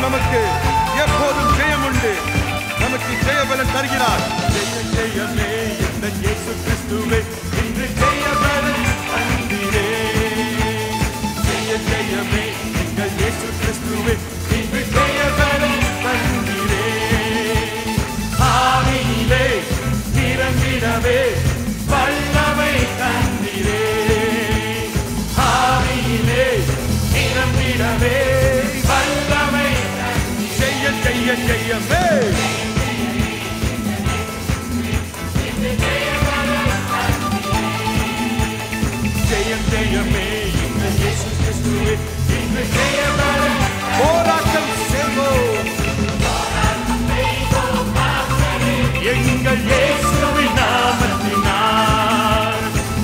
நமக்கு எப்போதும் ஜெயம் உண்டு நமக்கு ஜெயபலன் தருகிறார் ஜெய ஜெயமே இந்த இயேசு கிறிஸ்துவே இன்று ஜெயபலன் தந்தீரே ஜெய ஜெயமே எங்கள் இயேசு கிறிஸ்துவே இன்று ஜெயபலன் தந்தீரே ஆவியிலே நிரம்பிடவே வல்லமை தந்தீரே ஆவியிலே நிரம்பிடவே வல்லமை செய்ய செய்ய செய்யவே ஜெயம் ஜெயமே இந்த இயேசு கிறிஸ்துவே இன்று ஜெயபலன் போராட்டம் செய்வோம் எங்கள் இயேசுவின் நாமத்தினால்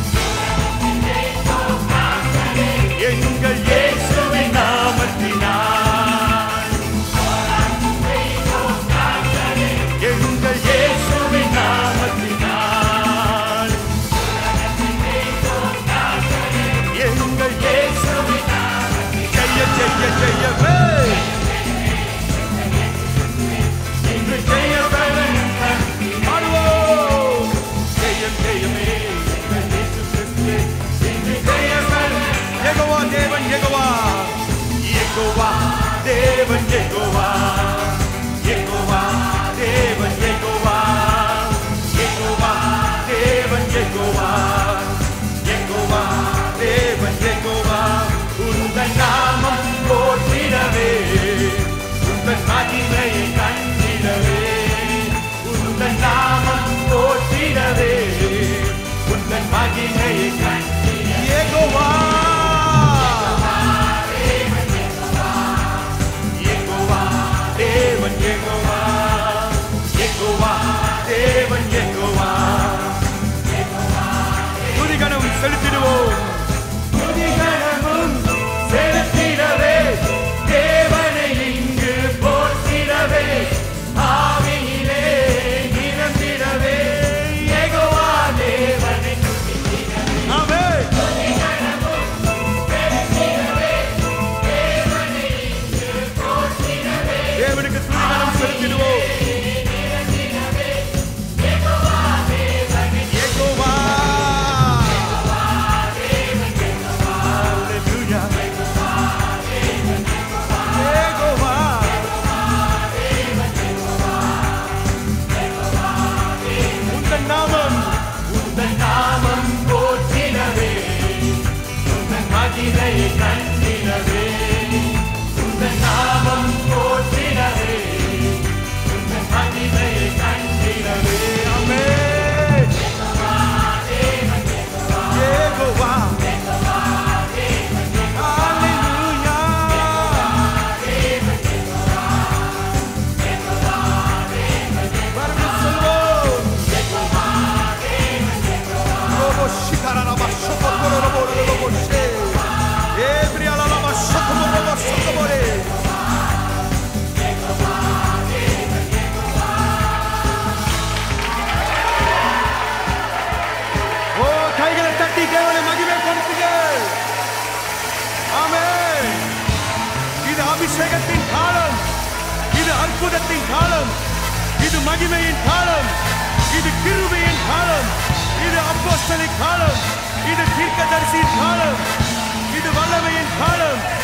எங்கள் இயேசுவின் நாமத்தினால் எங்கள் இயேசுவின் நாமத்தினால் எங்கள் இயேசுவின் ஜெய ஜெய ஜெயவே இன்று ஜெயபலன் பாடுவோம் ஜெயம் ஜெயமே எங்கள் இயேசு கிறிஸ்துவே இன்று ஜெயபலன் யெகோவா தேவன் யெகோவா யெகோவா தேவன் யெகோவா யெகோவா தேவன் யெகோவா யெகோவா தேவன் யெகோவா யெகோவா தேவன் யெகோவா உந்தன் நாமம் போற்றிடவே உந்தன் மகிமையை கண்டிடவே உந்தன் நாமம் போற்றிடவே உந்தன் மகிமையை கண்டிடவே யெகோவா யெகோவா தேவன் யெகோவா யெகோவா தேவன் யெகோவா துதிகணம் செலுத்திடுவோம் துதிகணமும் செலுத்திடவே தேவனை இங்கு போற்றிடவே ஆவியிலே நிரம்பிடவே யெகோவா தேவனை ஆமென் தேவனுக்கு துதிகணம் செலுத்திடுவோம் யெகோவா Hallelujah. யெகோவா. உந்தன் நாமம் உந்தன் நாமம் போற்றிடவே உந்தன் மகிமையை கண்டிடவே உந்தன் நாமம் போற்றிடவே உந்தன் மகிமையை கண்டிடவே ஆமென் யெகோவா ஹalleluya வர்க்க சொல்வோம் ரோபோ ஷிகாரா பாஷோ ரோபோ ரோபோ ஷே ஏப்ரியாலா பாஷோ ரோபோ ஷோபோரே ஓ கைகளை தட்டி தேவனை மகிமைப்படுத்துங்கள் ஆமென் இது அபிஷேகத்தின் காலம் இது அற்புதத்தின் காலம் இது மகிமையின் காலம் இது கிருபையின் காலம் இது அப்போஸ்தலின் காலம் இது தீர்க்கதரிசியின் காலம் இது வல்லமையின் காலம்